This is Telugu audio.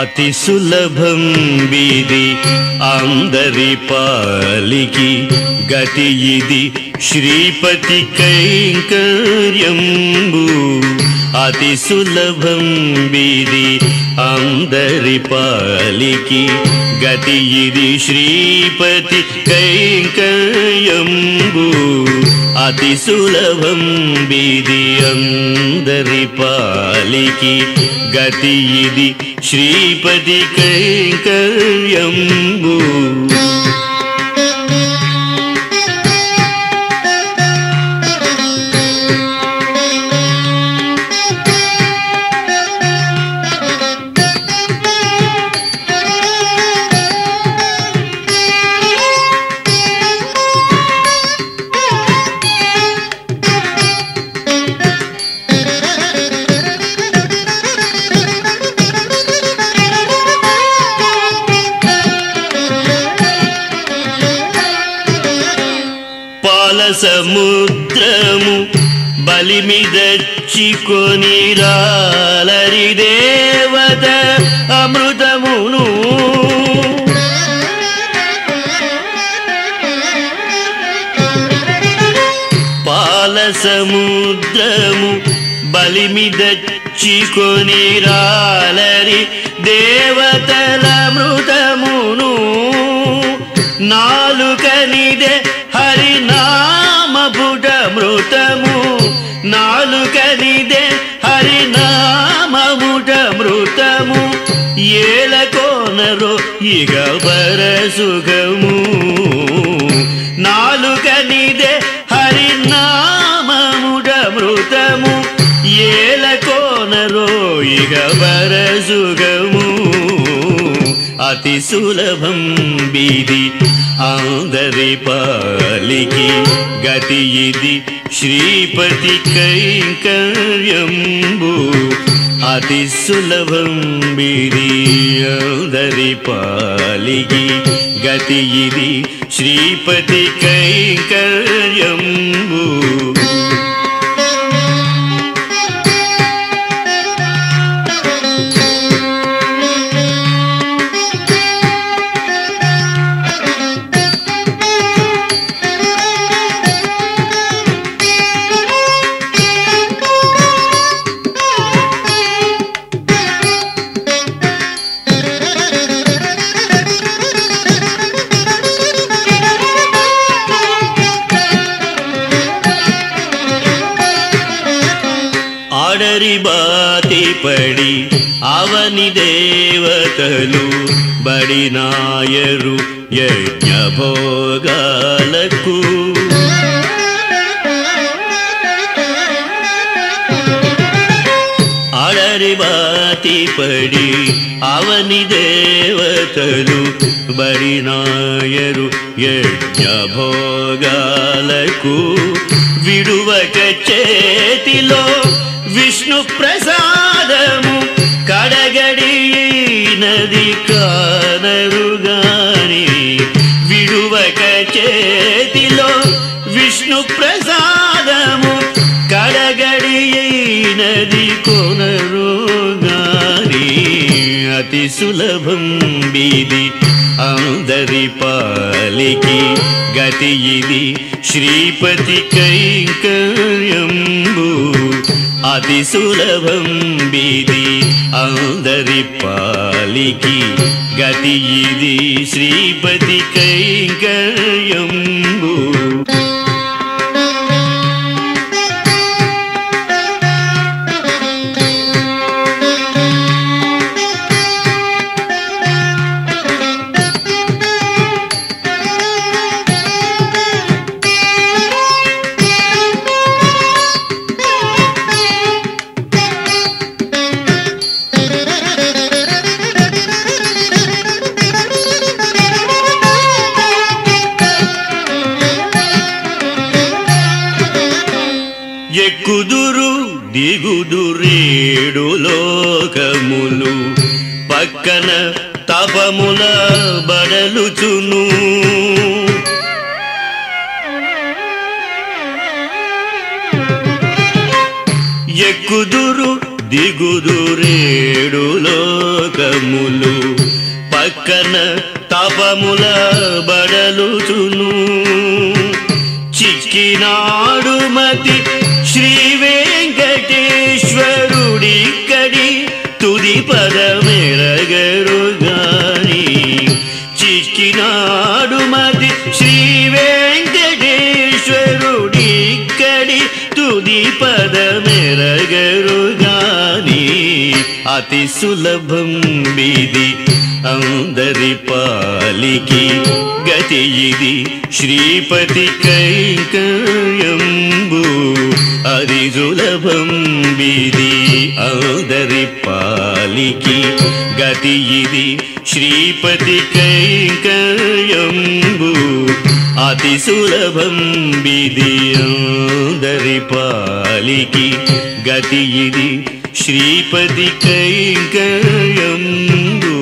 అతి సులభం వీది అందరి పాలికి గతి ఇది శ్రీపతి కైంకర్యంబు అతి సులభం వీది అందరి పాలికి గతి ఇది శ్రీపతి కైంకర్యంబు అతి సులభం వీది అందరి పాలికి గతి ఇది శ్రీపతి కైంకర్యంబు పాల సముద్రము బలిమిదచ్చికొని రాలరి దేవత అమృతమును పాల సముద్రము బలిమిదచ్చికొని రాలరి దేవతల మృతమును నాలుకనిదే హరినామపుట మృతము నాలుకనిదే హరినామముట మృతము ఏలకోనరో ఇక పరసుఖము నాలుకనిదే హరినామముట మృతము ఏలకోనరో ఇక పరసుఖము అతి సులభం బీది అందరి పాలికి గతి ఇది శ్రీపతి కైంకర్యంబు అతి సులభం బీది అందరి పాలికి గతి ఇది శ్రీపతి కైంకర్యంబు ఆడరి బాతి పడి అవని దేవతలు బడినాయరు యజ్ఞ భోగాలకు ఆడరి బాతి పడి అవని దేవతలు బడినాయరు యజ్ఞ భోగాలకు విడువక చేతిలో విష్ణు ప్రసాదము కడగడి నది కానరుగాని విడువక చేతిలో విష్ణు ప్రసాదము కడగడి నది కొనరుగాని అతి సులభం బీది అందరి పాలికి గతి ఇది శ్రీపతి కైంకర్యంబు అతి సులభం బీది అందరి పాలికి గతి ఇది శ్రీపతి కైంకర్యంబు ఎక్కుదురు దిగుదురేడు లోకములు పక్కన తపముల బడలుచును ఎక్కుదురు దిగుదురేడు లోకములు పక్కన తపముల బడలుచును చిక్కినాడు మతి శ్రీ వెంకటేశ్వరుడిక్కడి తుది పదమెరగరు గాని చిక్కినాడు మతి శ్రీ వెంకటేశ్వరుడిక్కడి తుది పదమెరగరు గాని అతి సులభం విధి అందరి పాలికి గతి ఇది శ్రీపతి కైకర్యంబు అది సులభం విధి అందరి పాలికి గతి ఇది శ్రీపతి కైకర్యంబు అతి సులభం విధి అందరి పాలికి గతి ఇది శ్రీపతి కైకర్యంబు